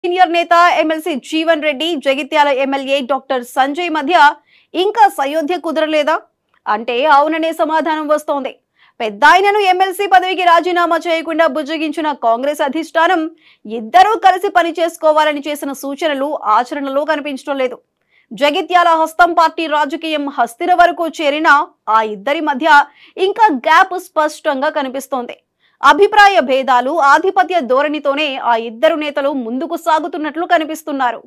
senior నేత MLC Jeevan Reddy Jagtial MLA doctor Sanjay మధ్య ఇంకా సయోధ్య కుదరలేదా అంటే అవుననే సమాధానం వస్తోంది పెద్ద ఆయనను ఎమ్మెల్సీ పదవికి రాజీనామా చేయకుండా బుజ్జగించిన కాంగ్రెస్ అధిష్టానం ఇద్దరూ కలిసి పని చేసుకోవాలని చేసిన సూచనలు ఆచరణలో కనిపించడం లేదు జగిత్యాల హస్తం పార్టీ రాజకీయం హస్తిర వరకు చేరిన ఆ ఇద్దరి మధ్య ఇంకా గ్యాప్ స్పష్టంగా కనిపిస్తోంది అభిప్రాయ భేదాలు ఆధిపత్య ధోరణితోనే ఆ ఇద్దరు నేతలు ముందుకు సాగుతున్నట్లు కనిపిస్తున్నారు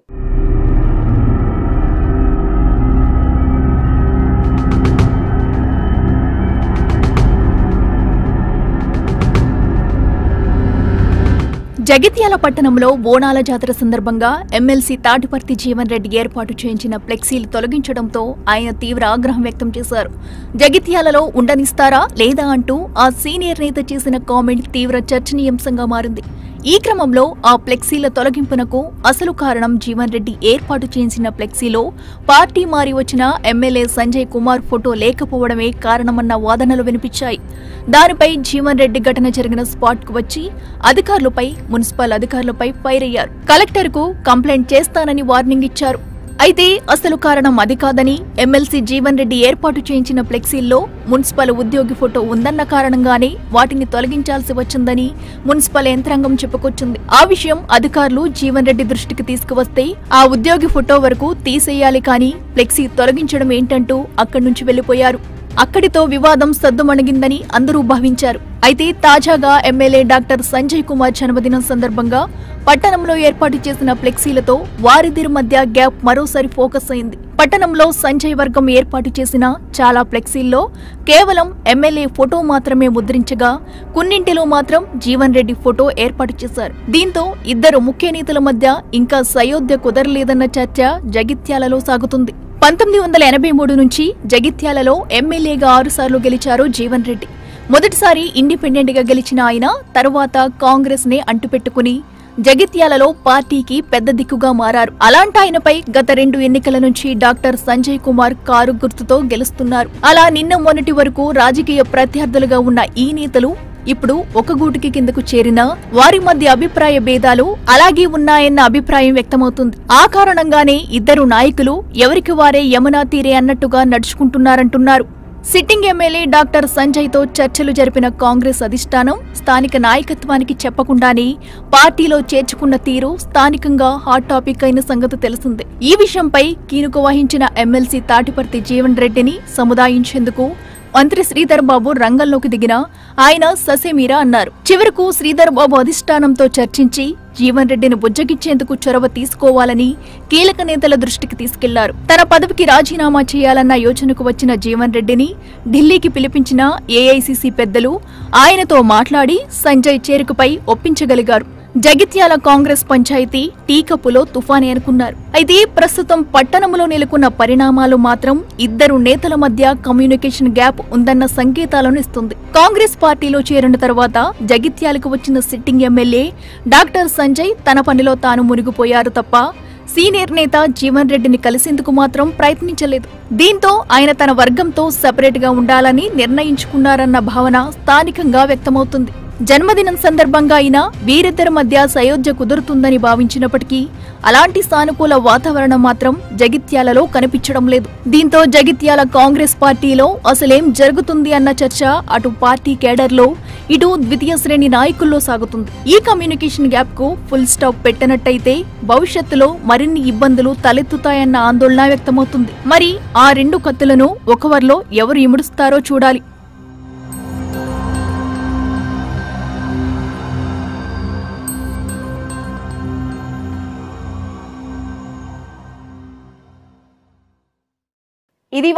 జగిత్యాల పట్టణంలో బోనాల జాతర సందర్భంగా ఎమ్మెల్సీ తాటిపర్తి జీవన్ రెడ్డి ఏర్పాటు చేయించిన ఫ్లెక్సీలు తొలగించడంతో ఆయన తీవ్ర ఆగ్రహం వ్యక్తం చేశారు జగిత్యాలలో ఉండనిస్తారా లేదా అంటూ ఆ సీనియర్ నేత చేసిన కామెంట్ తీవ్ర చర్చనీయాంశంగా మారింది ఈ క్రమంలో ఆ ఫ్లెక్సీల తొలగింపునకు అసలు కారణం జీవన్ రెడ్డి ఏర్పాటు చేయించిన ఫ్లెక్సీలో పార్టీ మారి వచ్చిన ఎమ్మెల్యే సంజయ్ కుమార్ ఫోటో లేకపోవడమే కారణమన్న వాదనలు వినిపించాయి దానిపై జీవన్ రెడ్డి ఘటన జరిగిన స్పాట్ కు వచ్చి అధికారులపై మున్సిపల్ అధికారులపై ఫైర్ అయ్యారు కలెక్టర్ కు కంప్లైంట్ చేస్తానని వార్నింగ్ ఇచ్చారు అయితే అసలు కారణం అది కాదని ఎమ్మెల్సీ జీవన్ రెడ్డి ఏర్పాటు చేయించిన ఫ్లెక్సీల్లో మున్సిపల్ ఉద్యోగి ఫోటో ఉందన్న కారణంగానే వాటిని తొలగించాల్సి వచ్చిందని మున్సిపల్ యంత్రాంగం చెప్పుకొచ్చింది ఆ విషయం అధికారులు జీవన్ రెడ్డి దృష్టికి తీసుకువస్తే ఆ ఉద్యోగి ఫోటో వరకు తీసేయాలి కానీ ఫ్లెక్సీ తొలగించడం ఏంటంటూ అక్కడి నుంచి వెళ్లిపోయారు అక్కడితో వివాదం సద్దుమణిగిందని అందరూ భావించారు అయితే తాజాగా ఎమ్మెల్యే డాక్టర్ సంజయ్ కుమార్ జన్మదినం సందర్భంగా పట్టణంలో ఏర్పాటు చేసిన ఫ్లెక్సీలతో వారిద్దరి మధ్య గ్యాప్ మరోసారి ఫోకస్ అయింది పట్టణంలో సంజయ్ వర్గం ఏర్పాటు చేసిన చాలా ఫ్లెక్సీల్లో కేవలం ఎమ్మెల్యే ఫోటో మాత్రమే ముద్రించగా కొన్నింటిలో మాత్రం జీవన్ రెడ్డి ఫోటో ఏర్పాటు చేశారు దీంతో ఇద్దరు ముఖ్య నేతల మధ్య ఇంకా సయోధ్య కుదరలేదన్న చర్చ జగిత్యాలలో సాగుతుంది పంతొమ్మిది వందల ఎనభై మూడు నుంచి జగిత్యాలలో ఎమ్మెల్యేగా ఆరుసార్లు గెలిచారు జీవన్ రెడ్డి మొదటిసారి ఇండిపెండెంట్ గా గెలిచిన ఆయన తరువాత కాంగ్రెస్ నే అంటుపెట్టుకుని జగిత్యాలలో పార్టీకి పెద్ద దిక్కుగా మారారు అలాంటి ఆయనపై గత రెండు ఎన్నికల నుంచి డాక్టర్ సంజయ్ కుమార్ కారు గుర్తుతో గెలుస్తున్నారు అలా నిన్న మొన్నటి వరకు రాజకీయ ప్రత్యర్థులుగా ఉన్న ఈ నేతలు ఇప్పుడు ఒక గూటికి కిందకు చేరినా వారి మధ్య అభిప్రాయ భేదాలు అలాగే ఉన్నాయన్న అభిప్రాయం వ్యక్తమవుతుంది ఆ కారణంగానే ఇద్దరు నాయకులు ఎవరికి వారే యమునా తీరే అన్నట్టుగా నడుచుకుంటున్నారంటున్నారు సిట్టింగ్ ఎమ్మెల్యే డాక్టర్ సంజయ్ తో చర్చలు జరిపిన కాంగ్రెస్ అధిష్టానం స్థానిక నాయకత్వానికి చెప్పకుండానే పార్టీలో చేర్చుకున్న తీరు స్థానికంగా హాట్ టాపిక్ అయిన సంగతి తెలిసిందే ఈ విషయంపై కీనుక వహించిన ఎమ్మెల్సీ తాటిపర్తి జీవన్ రెడ్డిని సముదాయించేందుకు మంత్రి శ్రీధర్ బాబు రంగంలోకి దిగినా ఆయన ససేమీరా అన్నారు చివరకు శ్రీధర్ బాబు అధిష్టానంతో చర్చించి జీవన్ రెడ్డిని బుజ్జగిచ్చేందుకు చొరవ తీసుకోవాలని కీలక నేతల దృష్టికి తీసుకెళ్లారు తన పదవికి రాజీనామా చేయాలన్న యోచనకు వచ్చిన జీవన్ రెడ్డిని ఢిల్లీకి పిలిపించిన ఏఐసిసి పెద్దలు ఆయనతో మాట్లాడి సంజయ్ చేరికపై ఒప్పించగలిగారు జగిత్యాల కాంగ్రెస్ పంచాయతీ టీకప్పులో తుఫానే అనుకున్నారు అయితే ప్రస్తుతం పట్టణంలో నెలకొన్న పరిణామాలు మాత్రం ఇద్దరు నేతల మధ్య కమ్యూనికేషన్ గ్యాప్ ఉందన్న సంకేతాలను ఇస్తుంది కాంగ్రెస్ పార్టీలో చేరిన తర్వాత జగిత్యాలకు వచ్చిన సిట్టింగ్ ఎమ్మెల్యే డాక్టర్ సంజయ్ తన పనిలో తాను మునిగిపోయారు తప్ప సీనియర్ నేత జీవన్ రెడ్డిని కలిసేందుకు మాత్రం ప్రయత్నించలేదు దీంతో ఆయన తన వర్గంతో సెపరేట్ గా ఉండాలని నిర్ణయించుకున్నారన్న భావన స్థానికంగా వ్యక్తమవుతుంది జన్మదినం సందర్భంగా అయినా వీరిద్దరి మధ్య సయోధ్య కుదురుతుందని భావించినప్పటికీ అలాంటి సానుకూల వాతావరణం మాత్రం జగిత్యాలలో కనిపించడం లేదు దీంతో జగిత్యాల కాంగ్రెస్ పార్టీలో అసలేం జరుగుతుంది అన్న చర్చ అటు పార్టీ కేడర్లో ఇటు ద్వితీయ శ్రేణి నాయకుల్లో సాగుతుంది ఈ కమ్యూనికేషన్ గ్యాప్ కు ఫుల్ స్టాప్ పెట్టనట్టయితే భవిష్యత్తులో మరిన్ని ఇబ్బందులు తలెత్తుతాయన్న ఆందోళన వ్యక్తమవుతుంది మరి ఆ రెండు కత్తులను ఒకవర్లో ఎవరు ఇముడుస్తారో చూడాలి